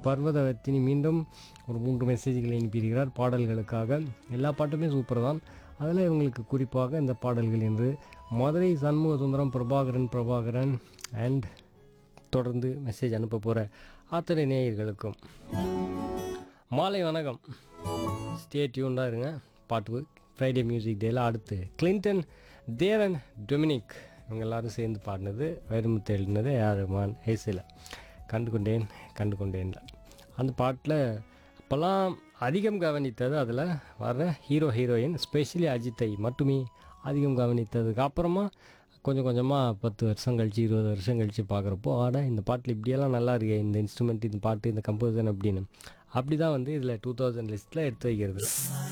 பர்வதவர்த்தினி மீண்டும் ஒரு மூன்று மெசேஜ்களை அனுப்பியிருக்கிறார் பாடல்களுக்காக எல்லா பாட்டுமே சூப்பர் தான் அதில் இவங்களுக்கு குறிப்பாக இந்த பாடல்கள் என்று மதுரை சண்முக சுந்தரம் பிரபாகரன் பிரபாகரன் அண்ட் தொடர்ந்து மெசேஜ் அனுப்ப போகிற அத்தனை நேயர்களுக்கும் மாலை வணக்கம் ஸ்டே டியூன்டாக இருங்க பாட்டு ஃப்ரைடே மியூசிக் டேல அடுத்து கிளின்டன் தேவன் டொமினிக் இவங்க எல்லாரும் சேர்ந்து பாடினது வைரமுத்து எழுதினது ஏஆர் ரஹ்மான் ஹேசில் கண்டு கொண்டேன் கண்டு கொண்டேன்ல அந்த பாட்டில் அப்போல்லாம் அதிகம் கவனித்தது அதில் வர்ற ஹீரோ ஹீரோயின் ஸ்பெஷலி அஜித்தை மட்டுமே அதிகம் கவனித்ததுக்கு அப்புறமா கொஞ்சம் கொஞ்சமாக பத்து வருஷம் கழிச்சு இருபது வருஷம் கழிச்சு பார்க்குறப்போ ஆடா இந்த பாட்டில் இப்படியெல்லாம் நல்லா இருக்கே இந்த இன்ஸ்ட்ருமெண்ட் இந்த பாட்டு இந்த கம்போசன் அப்படின்னு அப்படி தான் வந்து இதில் டூ தௌசண்ட் லிஸ்ட்டில் எடுத்து வைக்கிறது